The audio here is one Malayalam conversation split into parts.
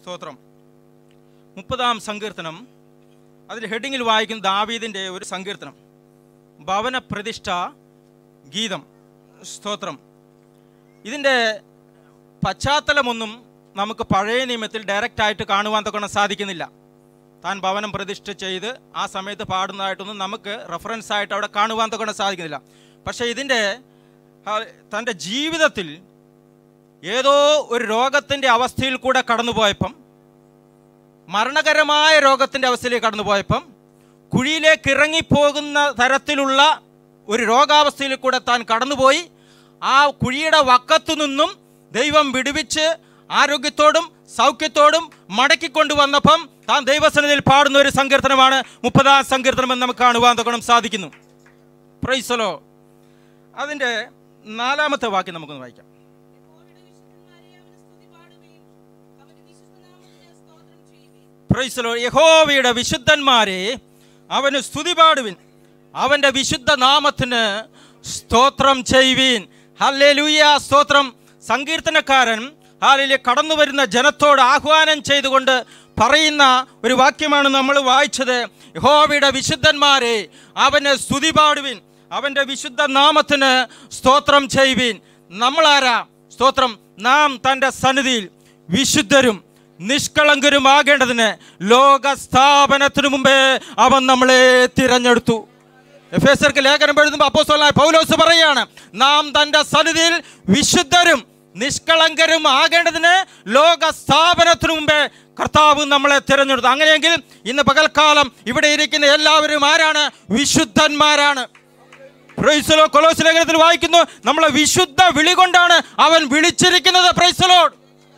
സ്തോത്രം മുപ്പതാം സങ്കീർത്തനം അതിൽ ഹെഡിങ്ങിൽ വായിക്കുന്ന ദാവീദിൻ്റെ ഒരു സങ്കീർത്തനം ഭവന പ്രതിഷ്ഠ ഗീതം സ്തോത്രം ഇതിൻ്റെ പശ്ചാത്തലമൊന്നും നമുക്ക് പഴയ നിയമത്തിൽ ഡയറക്റ്റ് ആയിട്ട് കാണുവാൻ തൊക്കെ സാധിക്കുന്നില്ല താൻ ഭവനം പ്രതിഷ്ഠ ചെയ്ത് ആ സമയത്ത് പാടുന്നതായിട്ടൊന്നും നമുക്ക് റെഫറൻസ് ആയിട്ട് അവിടെ കാണുവാൻ തൊക്കെ സാധിക്കുന്നില്ല പക്ഷേ ഇതിൻ്റെ ആ, തൻ്റെ ജീവിതത്തിൽ ഏതോ ഒരു രോഗത്തിൻ്റെ അവസ്ഥയിൽ കൂടെ കടന്നുപോയപ്പം മരണകരമായ രോഗത്തിൻ്റെ അവസ്ഥയിലേക്ക് കടന്നുപോയപ്പം കുഴിയിലേക്ക് ഇറങ്ങിപ്പോകുന്ന തരത്തിലുള്ള ഒരു രോഗാവസ്ഥയിൽ കൂടെ താൻ കടന്നുപോയി ആ കുഴിയുടെ വക്കത്തു നിന്നും ദൈവം വിടുവിച്ച് ആരോഗ്യത്തോടും സൗഖ്യത്തോടും മടക്കിക്കൊണ്ടുവന്നപ്പം താൻ ദൈവസന്നിധിയിൽ പാടുന്ന ഒരു സങ്കീർത്തനമാണ് മുപ്പതാം സങ്കീർത്തനം എന്ന് നമുക്ക് കാണുവാൻ തൊക്കണം സാധിക്കുന്നു പ്രൈസലോ അതിൻ്റെ നാലാമത്തെ വാക്യം നമുക്കൊന്ന് വായിക്കാം പ്രൈസലോ യഹോവയുടെ വിശുദ്ധന്മാരെ അവന് സ്തുതി പാടുവിൻ അവൻ്റെ വിശുദ്ധ നാമത്തിന് സ്തോത്രം ചെയ്യുവീൻ ഹല്ലേലൂയ സ്തോത്രം സങ്കീർത്തനക്കാരൻ ഹാലിലെ കടന്നു വരുന്ന ജനത്തോട് ആഹ്വാനം ചെയ്തുകൊണ്ട് പറയുന്ന ഒരു വാക്യമാണ് നമ്മൾ വായിച്ചത് യഹോവയുടെ വിശുദ്ധന്മാരെ അവന് സ്തുതി പാടുവിൻ അവൻ്റെ വിശുദ്ധ നാമത്തിന് സ്തോത്രം ചെയ്യുവീൻ നമ്മളാരാ സ്തോത്രം നാം തൻ്റെ സന്നിധിയിൽ വിശുദ്ധരും നിഷ്കളങ്കരുമാകേണ്ടതിന് ലോക സ്ഥാപനത്തിനു മുമ്പേ അവൻ നമ്മളെ തിരഞ്ഞെടുത്തു എഫേസർക്ക് ലേഖനം എഴുതുമ്പോൾ അപ്പോസ്തലനായ പൗലോസ് പറയാണ് നാം തൻ്റെ സന്നിധിയിൽ വിശുദ്ധരും നിഷ്കളങ്കരും ആകേണ്ടതിന് ലോക സ്ഥാപനത്തിനു മുമ്പേ കർത്താവ് നമ്മളെ തിരഞ്ഞെടുത്തു അങ്ങനെയെങ്കിൽ ഇന്ന് പകൽക്കാലം ഇവിടെ ഇരിക്കുന്ന എല്ലാവരും ആരാണ് വിശുദ്ധന്മാരാണ് പ്രൈസലോ കൊലോസ് ലേഖനത്തിൽ വായിക്കുന്നു നമ്മളെ വിശുദ്ധ വിളി കൊണ്ടാണ് അവൻ വിളിച്ചിരിക്കുന്നത് പ്രൈസലോട്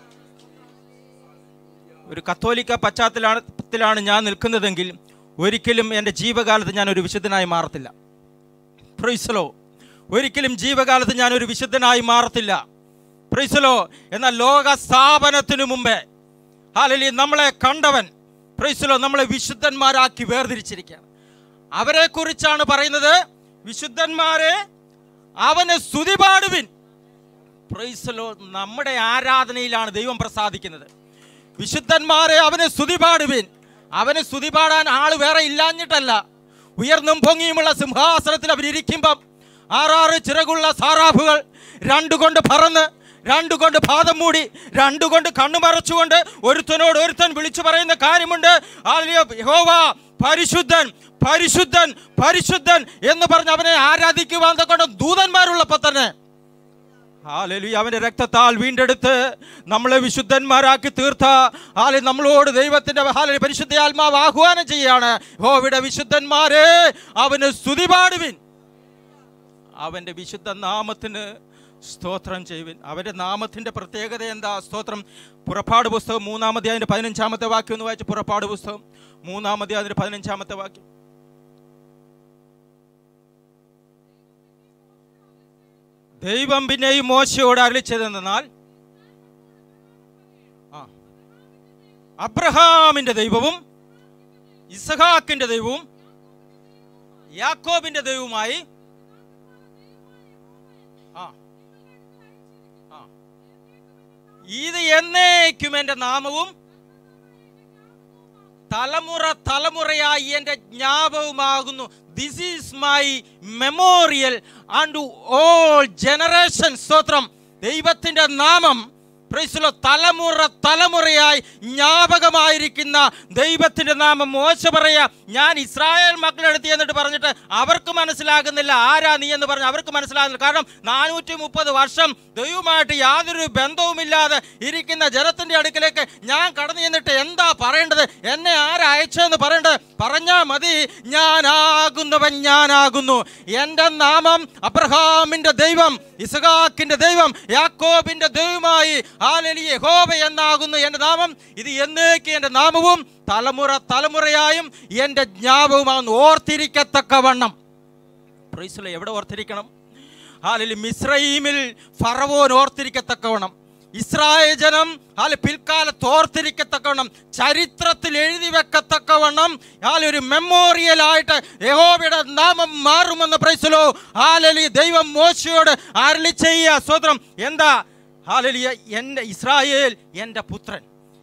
ഒരു കത്തോലിക്ക പശ്ചാത്തലത്തിലാണ് ഞാൻ നിൽക്കുന്നതെങ്കിൽ ഒരിക്കലും എൻ്റെ ജീവകാലത്ത് ഞാൻ ഒരു വിശുദ്ധനായി മാറത്തില്ല പ്രൈസലോ ഒരിക്കലും ജീവകാലത്ത് ഞാൻ ഒരു വിശുദ്ധനായി മാറത്തില്ല പ്രൈസലോ എന്നാൽ ലോക സ്ഥാപനത്തിനു മുമ്പേ ഹാലലി നമ്മളെ കണ്ടവൻ പ്രൈസലോ നമ്മളെ വിശുദ്ധന്മാരാക്കി വേർതിരിച്ചിരിക്കുകയാണ് അവരെക്കുറിച്ചാണ് പറയുന്നത് വിശുദ്ധന്മാരെ അവന് സ്തുതി പാടുവിൻ പ്രൈസലോ നമ്മുടെ ആരാധനയിലാണ് ദൈവം പ്രസാദിക്കുന്നത് വിശുദ്ധന്മാരെ അവന് സ്തുതി പാടുവിൻ അവന് സ്തുതി പാടാൻ ആള് വേറെ ഇല്ലാഞ്ഞിട്ടല്ല ഉയർന്നും പൊങ്ങിയുമുള്ള സിംഹാസനത്തിൽ അവരിയ്ക്കുമ്പം ആറാറ് ചിറകുള്ള സാറാഫുകൾ രണ്ടുകൊണ്ട് പറന്ന് രണ്ടുകൊണ്ട് പാദം മൂടി രണ്ടുകൊണ്ട് കണ്ണു മറച്ചുകൊണ്ട് ഒരുത്തനോട് ഒരുത്തൻ വിളിച്ചു പറയുന്ന കാര്യമുണ്ട് ആലിയ യഹോവ പരിശുദ്ധൻ പരിശുദ്ധൻ പരിശുദ്ധൻ എന്ന് പറഞ്ഞ് അവനെ ആരാധിക്കുവാൻ കൊണ്ട് ദൂതന്മാരുള്ളപ്പോൾ തന്നെ ഹാലലൂയ അവന്റെ രക്തത്താൽ വീണ്ടെടുത്ത് നമ്മളെ വിശുദ്ധന്മാരാക്കി തീർത്ത ഹാലെ നമ്മളോട് ദൈവത്തിന്റെ ഹാലെ പരിശുദ്ധ ആത്മാവ് ആഹ്വാനം ചെയ്യാണ് ഹോവിടെ വിശുദ്ധന്മാരെ അവന് സ്തുതി പാടുവിൻ അവന്റെ വിശുദ്ധ നാമത്തിന് സ്തോത്രം ചെയ്യുവിൻ അവന്റെ നാമത്തിന്റെ പ്രത്യേകത എന്താ സ്തോത്രം പുറപ്പാട് പുസ്തകം മൂന്നാമത്തെ അതിന്റെ പതിനഞ്ചാമത്തെ വാക്യം ഒന്ന് വായിച്ച് പുറപ്പാട് പുസ്തകം മൂന്നാമത്തെ അതിന്റെ പതിനഞ്ചാമത്തെ വാക്യം ദൈവം പിന്നെയും മോശയോട് അരളി ചെയ്തെന്നാൽ ആ അബ്രഹാമിന്റെ ദൈവവും ഇസഹാക്കിന്റെ ദൈവവും യാക്കോബിന്റെ ദൈവവുമായി ആ ആ ഇത് എന്നേക്കും എൻ്റെ നാമവും തലമുറ തലമുറയായി എൻ്റെ ജ്ഞാപകമാകുന്നു this is my memorial and all generation സ്തോത്രം ദൈവത്തിൻ്റെ നാമം പ്രൈസിലോ തലമുറ തലമുറയായി ജ്ഞാപകമായിരിക്കുന്ന ദൈവത്തിന്റെ നാമം മോശ പറയാ ഞാൻ ഇസ്രായേൽ മക്കളുടെ അടുത്ത് എന്നിട്ട് പറഞ്ഞിട്ട് അവർക്ക് മനസ്സിലാകുന്നില്ല ആരാ നീ എന്ന് പറഞ്ഞ് അവർക്ക് മനസ്സിലാകുന്നില്ല കാരണം നാനൂറ്റി മുപ്പത് വർഷം ദൈവമായിട്ട് യാതൊരു ബന്ധവുമില്ലാതെ ഇരിക്കുന്ന ജനത്തിന്റെ അടുക്കലേക്ക് ഞാൻ കടന്നു ചെന്നിട്ട് എന്താ പറയേണ്ടത് എന്നെ ആരാ അയച്ചതെന്ന് പറയേണ്ടത് പറഞ്ഞാ മതി ഞാനാകുന്നവൻ ഞാനാകുന്നു എൻ്റെ നാമം അബ്രഹാമിന്റെ ദൈവം ഇസഹാക്കിന്റെ ദൈവം യാക്കോബിന്റെ ദൈവമായി ഹാലലി യഹോവ എന്നാകുന്നു എൻ്റെ നാമം ഇത് എന്നേക്ക് എൻ്റെ നാമവും തലമുറ തലമുറയായും എൻ്റെ ജ്ഞാപകമാകുന്നു ഓർത്തിരിക്കത്തക്കവണ്ണം പ്രൈസിലെ എവിടെ ഓർത്തിരിക്കണം ഹാലലി മിസ്രൈമിൽ ഫറവോൻ ഓർത്തിരിക്കത്തക്കവണ്ണം ഇസ്രായേൽ ജനം ഹാല് പിൽക്കാലത്ത് ഓർത്തിരിക്കത്തക്കവണ്ണം ചരിത്രത്തിൽ എഴുതി വെക്കത്തക്കവണ്ണം ഹാല് ഒരു മെമ്മോറിയൽ ആയിട്ട് യഹോവയുടെ നാമം മാറുമെന്ന് പ്രൈസലോ ഹാലലി ദൈവം മോശയോട് അരളി ചെയ്യുക സ്വതന്ത്രം എന്താ ഹാലലിയ എൻ്റെ ഇസ്രായേൽ എൻ്റെ പുത്രൻ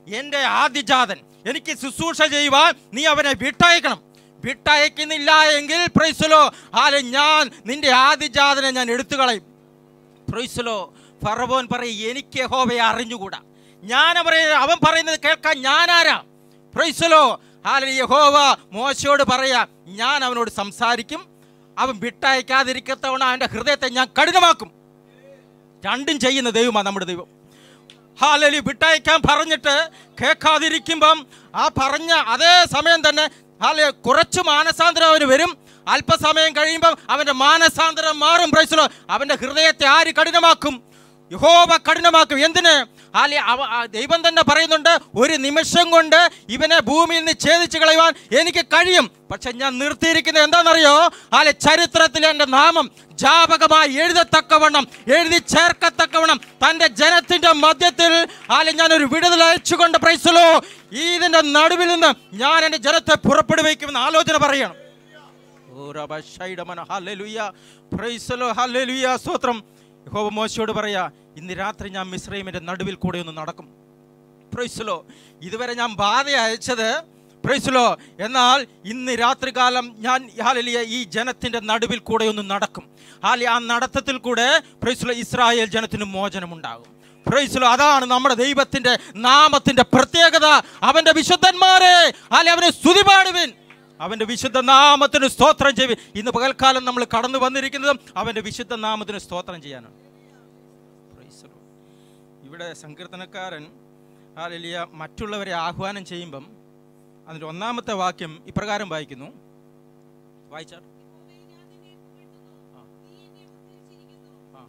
എൻ്റെ ആദിജാതൻ എനിക്ക് ശുശ്രൂഷ ചെയ്യുവാൻ നീ അവനെ വിട്ടയക്കണം വിട്ടയക്കുന്നില്ല എങ്കിൽ പ്രൈസലോ ഹാലെ ഞാൻ നിന്റെ ആദിജാതനെ ഞാൻ എടുത്തു കളയും പ്രൈസലോ ഫറവോൻ പറയും എനിക്ക് യഹോവയെ അറിഞ്ഞുകൂടാ ഞാൻ പറയുന്നത് അവൻ പറയുന്നത് കേൾക്കാൻ ഞാനാരാ പ്രൈസലോ ഹാലെ യഹോവ മോശയോട് പറയാ ഞാൻ അവനോട് സംസാരിക്കും അവൻ വിട്ടയക്കാതിരിക്കത്തവണ അവൻ്റെ ഹൃദയത്തെ ഞാൻ കഠിനമാക്കും രണ്ടും ചെയ്യുന്ന ദൈവമാണ് നമ്മുടെ ദൈവം ഹാലലി വിട്ടയക്കാൻ പറഞ്ഞിട്ട് കേൾക്കാതിരിക്കുമ്പം ആ പറഞ്ഞ അതേ സമയം തന്നെ ഹാലെ കുറച്ച് മാനസാന്തരം അവന് വരും അല്പസമയം കഴിയുമ്പം അവൻ്റെ മാനസാന്തരം മാറും പ്രൈസലോ അവൻ്റെ ഹൃദയത്തെ ആര് കഠിനമാക്കും യഹോവ കഠിനമാക്കും എന്തിന് ഹാലെ അവ ആ ദൈവം തന്നെ പറയുന്നുണ്ട് ഒരു നിമിഷം കൊണ്ട് ഇവനെ ഭൂമിയിൽ നിന്ന് ഛേദിച്ച് കളയുവാൻ എനിക്ക് കഴിയും പക്ഷെ ഞാൻ നിർത്തിയിരിക്കുന്നത് എന്താണെന്നറിയോ ഹാലെ ചരിത്രത്തിൽ എൻ്റെ നാമം ജാപകമായി എഴുതത്തക്കവണ്ണം എഴുതി ചേർക്കത്തക്കവണ്ണം തൻ്റെ ജനത്തിൻ്റെ മധ്യത്തിൽ ഹാലെ ഞാൻ ഒരു വിടുതൽ അയച്ചുകൊണ്ട് പ്രൈസലോ ഇതിൻ്റെ നടുവിൽ നിന്ന് ഞാൻ എൻ്റെ ജനത്തെ പുറപ്പെടുവിക്കുമെന്ന് ആലോചന പറയണം ഓ റബ ഷൈഡമന ഹല്ലേലൂയ പ്രൈസലോ ഹല്ലേലൂയ സ്തോത്രം യഹോവ മോശയോട് പറയാ ഇന്ന് രാത്രി ഞാൻ മിസ്രൈമിന്റെ നടുവിൽ കൂടെ ഒന്ന് നടക്കും പ്രൈസലോ ഇതുവരെ ഞാൻ ബാധ അയച്ചത് പ്രൈസലോ എന്നാൽ ഇന്ന് രാത്രികാലം ഞാൻ ഹാലലിയ ഈ ജനത്തിന്റെ നടുവിൽ കൂടെ ഒന്ന് നടക്കും ഹാലി ആ നടത്തത്തിൽ കൂടെ പ്രൈസലോ ഇസ്രായേൽ ജനത്തിന് മോചനമുണ്ടാകും പ്രൈസലോ അതാണ് നമ്മുടെ ദൈവത്തിന്റെ നാമത്തിന്റെ പ്രത്യേകത അവന്റെ വിശുദ്ധന്മാരെ ഹാലി അവനെ സ്തുതി പാടുവിൻ അവന്റെ വിശുദ്ധ നാമത്തിന് സ്തോത്രം ചെയ്യും ഇന്ന് പകൽക്കാലം നമ്മൾ കടന്നു വന്നിരിക്കുന്നതും അവന്റെ വിശുദ്ധ നാമത്തിന് സ്തോത്രം ചെയ്യാനാണ് Praise the Lord. ഇവിടെ സങ്കീർത്തനക്കാരൻ ഹാലലിയ മറ്റുള്ളവരെ ആഹ്വാനം ചെയ്യുമ്പം അതിൻ്റെ ഒന്നാമത്തെ വാക്യം ഇപ്രകാരം വായിക്കുന്നു വായിച്ചാൽ ആ. ആ.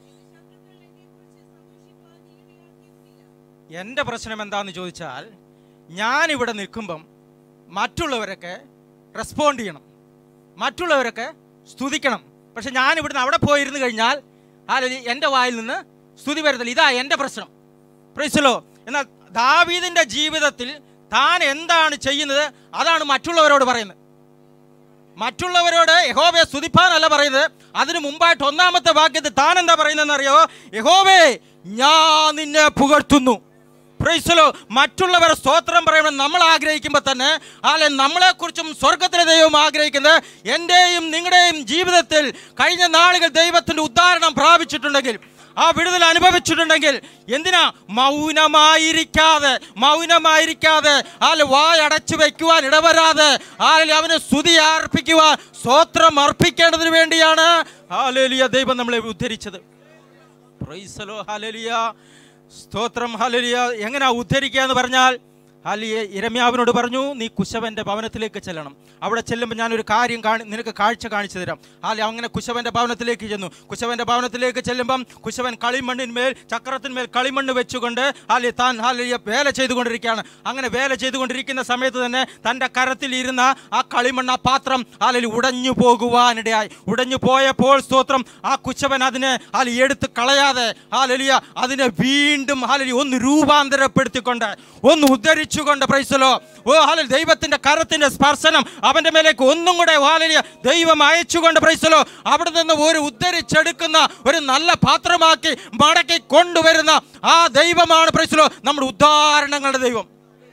എൻ്റെ പ്രശ്നം എന്താന്ന് ചോദിച്ചാൽ ഞാൻ ഇവിടെ നിൽക്കുമ്പം മറ്റുള്ളവരൊക്കെ റെസ്പോണ്ട് ചെയ്യണം മറ്റുള്ളവരൊക്കെ സ്തുതിക്കണം പക്ഷെ ഞാൻ ഇവിടുന്ന് അവിടെ പോയിരുന്നു കഴിഞ്ഞാൽ ആലി എൻ്റെ വായിൽ നിന്ന് സ്തുതി വരത്തില്ല ഇതാ എൻ്റെ പ്രശ്നം പ്രൈസലോ എന്നാൽ ദാവീദിൻ്റെ ജീവിതത്തിൽ താൻ എന്താണ് ചെയ്യുന്നത് അതാണ് മറ്റുള്ളവരോട് പറയുന്നത് മറ്റുള്ളവരോട് യഹോവയെ സ്തുതിപ്പാനല്ല പറയുന്നത് അതിനു മുമ്പായിട്ട് ഒന്നാമത്തെ വാക്യത്തിൽ താൻ എന്താ പറയുന്നതെന്ന് അറിയോ യഹോവേ ഞാൻ നിന്നെ പുകഴ്ത്തുന്നു പ്രൈസലോ മറ്റുള്ളവരെ സ്തോത്രം പറയണം നമ്മൾ ആഗ്രഹിക്കുമ്പോൾ തന്നെ ആലെ നമ്മളെക്കുറിച്ചും സ്വർഗത്തിലെ ദൈവം ആഗ്രഹിക്കുന്നത് എൻ്റെയും നിങ്ങളുടെയും ജീവിതത്തിൽ കഴിഞ്ഞ നാളുകൾ ദൈവത്തിൻ്റെ ഉദ്ധാരണം പ്രാപിച്ചിട്ടുണ്ടെങ്കിൽ ആ വിടുതൽ അനുഭവിച്ചിട്ടുണ്ടെങ്കിൽ എന്തിനാ മൗനമായിരിക്കാതെ മൗനമായിരിക്കാതെ ആല് വായടച്ചു വെക്കുവാൻ ഇടവരാതെ ആലിൽ അവന് സ്തുതി അർപ്പിക്കുവാൻ സ്തോത്രം അർപ്പിക്കേണ്ടതിന് വേണ്ടിയാണ് ഹാലേലിയ ദൈവം നമ്മളെ ഉദ്ധരിച്ചത് പ്രൈസലോ ഹാലലിയ സ്തോത്രം ഹാലലിയ എങ്ങനെയാ ഉദ്ധരിക്കുക എന്ന് പറഞ്ഞാൽ ഹാലിയെ ഇരമ്യാവിനോട് പറഞ്ഞു നീ കുശവന്റെ ഭവനത്തിലേക്ക് ചെല്ലണം അവിടെ ചെല്ലുമ്പോൾ ഞാനൊരു കാര്യം കാണി നിനക്ക് കാഴ്ച കാണിച്ചു തരാം ഹാലി അങ്ങനെ കുശവന്റെ ഭവനത്തിലേക്ക് ചെന്നു കുശവന്റെ ഭവനത്തിലേക്ക് ചെല്ലുമ്പം കുശവൻ കളിമണ്ണിന്മേൽ ചക്രത്തിന്മേൽ കളിമണ്ണ് വെച്ചുകൊണ്ട് ഹാലി താൻ ഹാലിയ വേല ചെയ്തുകൊണ്ടിരിക്കുകയാണ് അങ്ങനെ വേല ചെയ്തുകൊണ്ടിരിക്കുന്ന സമയത്ത് തന്നെ തൻ്റെ കരത്തിൽ ഇരുന്ന ആ കളിമണ്ണ് ആ പാത്രം ഹാലി ഉടഞ്ഞു പോകുവാനിടയായി ഉടഞ്ഞു പോയപ്പോൾ സ്തോത്രം ആ കുശവൻ അതിനെ ഹാലി എടുത്ത് കളയാതെ ഹാലലിയ അതിനെ വീണ്ടും ഹാലലി ഒന്ന് രൂപാന്തരപ്പെടുത്തിക്കൊണ്ട് ഒന്ന് ഉദ്ധരിച്ചുകൊണ്ട് പ്രൈസലോ ഓ ഹാലൽ ദൈവത്തിന്റെ കരത്തിന്റെ സ്പർശനം അവന്റെ മേലേക്ക് ഒന്നും കൂടെ ഹാലലിയ ദൈവം അയച്ചുകൊണ്ട് പ്രൈസലോ അവിടെ നിന്ന് ഒരു ഉദ്ധരിച്ചെടുക്കുന്ന ഒരു നല്ല പാത്രമാക്കി മടക്കി കൊണ്ടുവരുന്ന ആ ദൈവമാണ് പ്രൈസലോ നമ്മുടെ ഉദാഹരണങ്ങളുടെ ദൈവം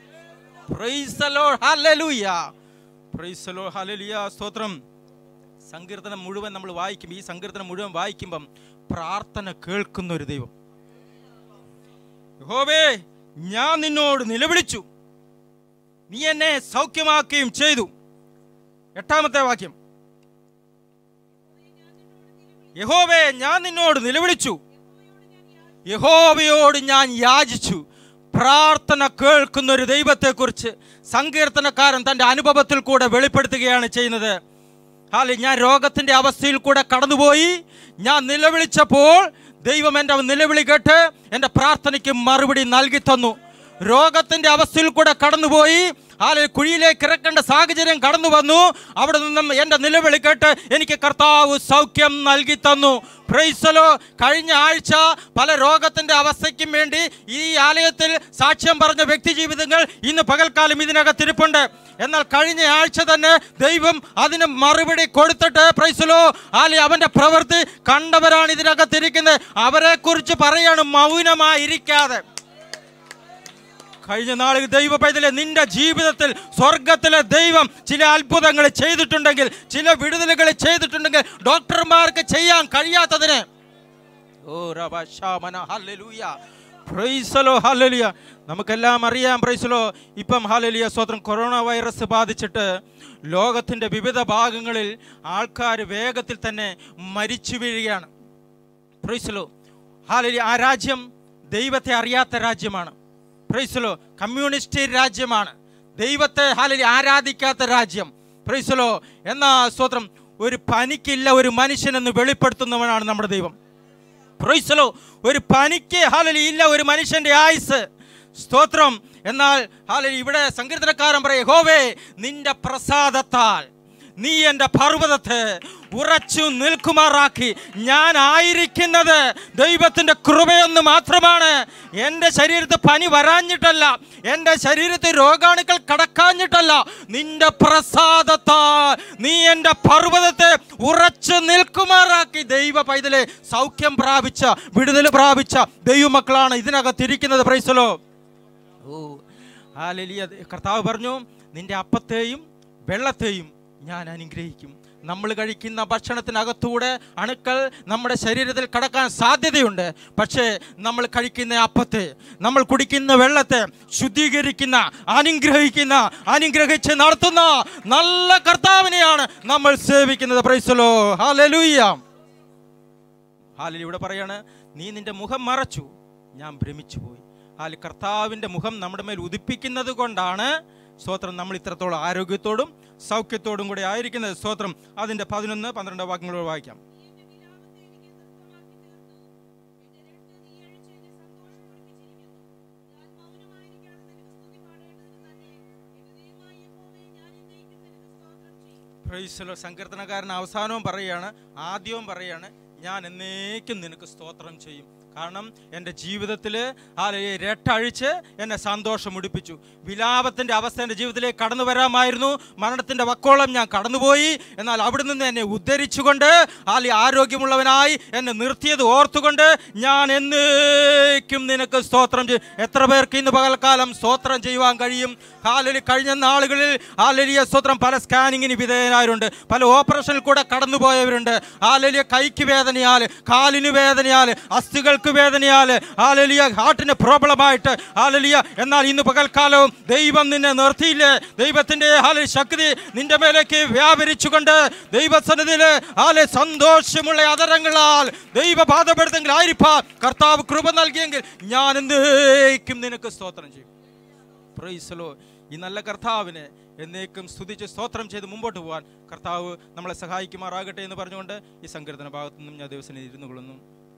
പ്രൈസലോ ഹല്ലേലൂയ പ്രൈസലോ ഹല്ലേലൂയ സ്തോത്രം സങ്കീർത്തനം മുഴുവൻ നമ്മൾ വായിക്കും ഈ സങ്കീർത്തനം മുഴുവൻ വായിക്കുമ്പം പ്രാർത്ഥന കേൾക്കുന്ന ഒരു ദൈവം യഹോവേ ഞാൻ നിന്നോട് നിലവിളിച്ചു നീ എന്നെ സൗഖ്യമാക്കുകയും ചെയ്തു എട്ടാമത്തെ വാക്യം യഹോവേ ഞാൻ നിന്നോട് നിലവിളിച്ചു യഹോവയോട് ഞാൻ യാചിച്ചു പ്രാർത്ഥന കേൾക്കുന്ന ഒരു ദൈവത്തെക്കുറിച്ച് സങ്കീർത്തനക്കാരൻ തൻ്റെ അനുഭവത്തിൽ കൂടെ വെളിപ്പെടുത്തുകയാണ് ചെയ്യുന്നത് ഹാലി ഞാൻ രോഗത്തിൻ്റെ അവസ്ഥയിൽ കൂടെ കടന്നുപോയി ഞാൻ നിലവിളിച്ചപ്പോൾ ദൈവം എൻ്റെ നിലവിളി കേട്ട് എൻ്റെ പ്രാർത്ഥനയ്ക്ക് മറുപടി നൽകി തന്നു രോഗത്തിൻ്റെ അവസ്ഥയിൽ കൂടെ കടന്നുപോയി ഹാലെ കുഴിയിലേക്ക് ഇറക്കേണ്ട സാഹചര്യം കടന്നു വന്നു അവിടെ നിന്നും എൻ്റെ നിലവിളി കേട്ട് എനിക്ക് കർത്താവ് സൗഖ്യം നൽകി തന്നു പ്രൈസലോ കഴിഞ്ഞ ആഴ്ച പല രോഗത്തിൻ്റെ അവസ്ഥയ്ക്കും വേണ്ടി ഈ ആലയത്തിൽ സാക്ഷ്യം പറഞ്ഞ വ്യക്തി ജീവിതങ്ങൾ ഇന്ന് പകൽക്കാലം ഇതിനകത്തിരിപ്പുണ്ട് എന്നാൽ കഴിഞ്ഞ ആഴ്ച തന്നെ ദൈവം അതിന് മറുപടി കൊടുത്തിട്ട് പ്രൈസലോ ആലി അവന്റെ പ്രവൃത്തി കണ്ടവരാണ് ഇതിനകത്തിരിക്കുന്നത് അവരെ കുറിച്ച് പറയാണ് മൗനമായിരിക്കാതെ കഴിഞ്ഞ നാളിൽ ദൈവ പൈതലെ നിന്റെ ജീവിതത്തിൽ സ്വർഗത്തിലെ ദൈവം ചില അത്ഭുതങ്ങൾ ചെയ്തിട്ടുണ്ടെങ്കിൽ ചില വിടുതലുകൾ ചെയ്തിട്ടുണ്ടെങ്കിൽ ഡോക്ടർമാർക്ക് ചെയ്യാൻ കഴിയാത്തതിന് ഓ റബശാമന ഹല്ലേലൂയ പ്രൈസലോ ഹല്ലേലൂയ നമുക്കെല്ലാം അറിയാം പ്രൈസലോ ഇപ്പം ഹല്ലേലൂയ സ്വത്രം കൊറോണ വൈറസ് ബാധിച്ചിട്ട് ലോകത്തിൻ്റെ വിവിധ ഭാഗങ്ങളിൽ ആൾക്കാർ വേഗത്തിൽ തന്നെ മരിച്ചു വീഴുകയാണ് പ്രൈസലോ ഹാലലി ആ രാജ്യം ദൈവത്തെ അറിയാത്ത രാജ്യമാണ് പ്രൈസലോ കമ്മ്യൂണിസ്റ്റ് രാജ്യമാണ് ദൈവത്തെ ഹാലലി ആരാധിക്കാത്ത രാജ്യം പ്രൈസലോ എന്നാ സ്തോത്രം ഒരു പനിക്കില്ല ഒരു മനുഷ്യനെന്ന് വെളിപ്പെടുത്തുന്നവനാണ് നമ്മുടെ ദൈവം പ്രൈസലോ ഒരു പനിക്ക് ഹാലലി ഇല്ല ഒരു മനുഷ്യന്റെ ആയുസ് സ്തോത്രം എന്നാൽ ഹാലലി ഇവിടെ സങ്കീർത്തനക്കാരൻ പറയും ഹോവേ നിന്റെ പ്രസാദത്താൽ നീ എൻ്റെ പർവ്വതത്തെ ഉറച്ചു നിൽക്കുമാറാക്കി ഞാൻ ആയിരിക്കുന്നത് ദൈവത്തിൻ്റെ കൃപയൊന്ന് മാത്രമാണ് എൻ്റെ ശരീരത്തിൽ പനി വരാഞ്ഞിട്ടല്ല എൻ്റെ ശരീരത്തിൽ രോഗാണുക്കൾ കടക്കാഞ്ഞിട്ടല്ല നിന്റെ പ്രസാദത്താൽ നീ എൻ്റെ പർവ്വതത്തെ ഉറച്ചു നിൽക്കുമാറാക്കി ദൈവ പൈതലെ സൗഖ്യം പ്രാപിച്ച വിടുതൽ പ്രാപിച്ച ദൈവമക്കളാണ് ഇതിനകത്തിരിക്കുന്നത് പ്രൈസലോ ഓ ഹാലലിയ കർത്താവ് പറഞ്ഞു നിന്റെ അപ്പത്തെയും വെള്ളത്തെയും ഞാൻ അനുഗ്രഹിക്കും നമ്മൾ കഴിക്കുന്ന ഭക്ഷണത്തിനകത്തൂടെ അണുക്കൾ നമ്മുടെ ശരീരത്തിൽ കടക്കാൻ സാധ്യതയുണ്ട് പക്ഷേ നമ്മൾ കഴിക്കുന്ന അപ്പത്തെ നമ്മൾ കുടിക്കുന്ന വെള്ളത്തെ ശുദ്ധീകരിക്കുന്ന അനുഗ്രഹിക്കുന്ന അനുഗ്രഹിച്ച് നടത്തുന്ന നല്ല കർത്താവിനെയാണ് നമ്മൾ സേവിക്കുന്നത് പ്രൈസലോ ഹാലലൂയ്യ ഹാലിൽ ഇവിടെ പറയാണ് നീ നിന്റെ മുഖം മറച്ചു ഞാൻ ഭ്രമിച്ചു പോയി ഹാലി കർത്താവിൻ്റെ മുഖം നമ്മുടെ മേൽ ഉദിപ്പിക്കുന്നത് കൊണ്ടാണ് സ്തോത്രം നമ്മൾ ഇത്രത്തോളം ആരോഗ്യത്തോടും സൗഖ്യത്തോടും കൂടെ ആയിരിക്കുന്നത് സ്തോത്രം അതിൻ്റെ പതിനൊന്ന് പന്ത്രണ്ട് വാക്യങ്ങളോട് വായിക്കാം പ്രൈസലോ സങ്കീർത്തനക്കാരൻ അവസാനവും പറയുകയാണ് ആദ്യവും പറയുകയാണ് ഞാൻ എന്നേക്കും നിനക്ക് സ്തോത്രം ചെയ്യും കാരണം എൻ്റെ ജീവിതത്തിൽ ആ രട്ടഴിച്ച് എന്നെ സന്തോഷം മുടിപ്പിച്ചു വിലാപത്തിൻ്റെ അവസ്ഥ എൻ്റെ ജീവിതത്തിലേക്ക് കടന്നു വരാമായിരുന്നു മരണത്തിൻ്റെ വക്കോളം ഞാൻ കടന്നുപോയി എന്നാൽ അവിടെ നിന്ന് എന്നെ ഉദ്ധരിച്ചുകൊണ്ട് ആലി ആരോഗ്യമുള്ളവനായി എന്നെ നിർത്തിയത് ഓർത്തുകൊണ്ട് ഞാൻ എന്നേക്കും നിനക്ക് സ്തോത്രം ചെയ്യും എത്ര പേർക്ക് ഇന്ന് പകൽക്കാലം സ്തോത്രം ചെയ്യുവാൻ കഴിയും ഹാലലി കഴിഞ്ഞ നാളുകളിൽ ഹാലലിയ സ്തോത്രം പല സ്കാനിങ്ങിന് വിധേയനായവരുണ്ട് പല ഓപ്പറേഷനിൽ കൂടെ കടന്നുപോയവരുണ്ട് ഹാലലിയ കൈക്ക് വേദനയാൽ കാലിന് വേദനയാൽ അസ്ഥികൾക്ക് വേദനയാൽ ഹാലലിയ ഹാർട്ടിന് പ്രോബ്ലമായിട്ട് ഹാലലിയ എന്നാൽ ഇന്ന് പകൽക്കാലവും ദൈവം നിന്നെ നിർത്തിയില്ലേ ദൈവത്തിന്റെ ഹാല ശക്തി നിന്റെ മേലേക്ക് വ്യാപരിച്ചുകൊണ്ട് ദൈവസന്നിധിയിൽ ഹാലെ സന്തോഷമുള്ള അതരങ്ങളാൽ ദൈവ ബാധപ്പെടുത്തെങ്കിൽ ആയിരിപ്പാ കർത്താവ് കൃപ നൽകിയെങ്കിൽ ഞാൻ എന്തേക്കും നിനക്ക് സ്തോത്രം ചെയ്യും പ്രൈസലോ ഈ നല്ല കർത്താവിനെ എന്നേക്കും സ്തുതിച്ച് സ്തോത്രം ചെയ്ത് മുമ്പോട്ട് പോകാൻ കർത്താവ് നമ്മളെ സഹായിക്കുമാറാകട്ടെ എന്ന് പറഞ്ഞുകൊണ്ട് ഈ സങ്കീർത്തന ഭാഗത്തു നിന്നും ഞാൻ ദിവസം ഇരുന്നു കൊള്ളുന്നു